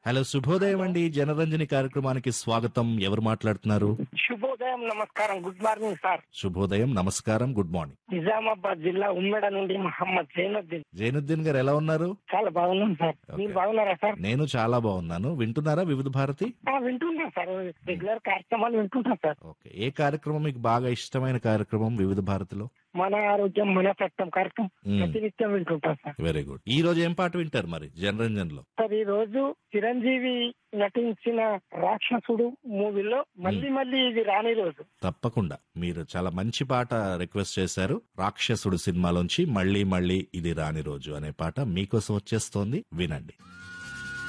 Hello శుభోదయం అండి జనరంజని కార్యక్రమానికి స్వాగతం ఎవరు మాట్లాడుతున్నారు శుభోదయం నమస్కారం గుడ్ మార్నింగ్ సార్ శుభోదయం నమస్కారం గుడ్ మార్నింగ్ నిజామాబాద్ జిల్లా ఉమ్మెడ నుండి మహమ్మద్ జైనుద్దీన్ జైనుద్దీన్ గారు ఎలా ఉన్నారు చాలా బాగున్నాం సార్ Okay. మీరు బాగున్నారా సార్ నేను చాలా బాగున్నాను వింటున్నారా వివిధ భారతి ఆ, వింటున్నా సార్ రెగ్యులర్ కార్యక్రమాలు వింటుంటా సార్ ఓకే ఏ కార్యక్రమం మీకు బాగా ఇష్టమైన కార్యక్రమం వివిధ భారతిలో మన ఆరోగ్యం మన చట్టం కార్యక్రమం మ్మ్. ప్రతినిత్యం వింటుంటా సార్ వెరీ గుడ్ ఈ రోజు ఏం పాట వింటారు మరి జనరంజన్ లో సార్ ఈ రోజు చిరంజీవి నటించిన రాక్షసుడు మూవీలో మళ్ళీ మళ్ళీ ఇది రాని రోజు తప్పకుండా మీరు చాలా మంచి పాట రిక్వెస్ట్ చేశారు రాక్షసుడు సినిమాలోంచి మళ్ళీ మళ్ళీ ఇది రాని రోజు అనే పాట మీకోసం వచ్చేస్తోంది వినండి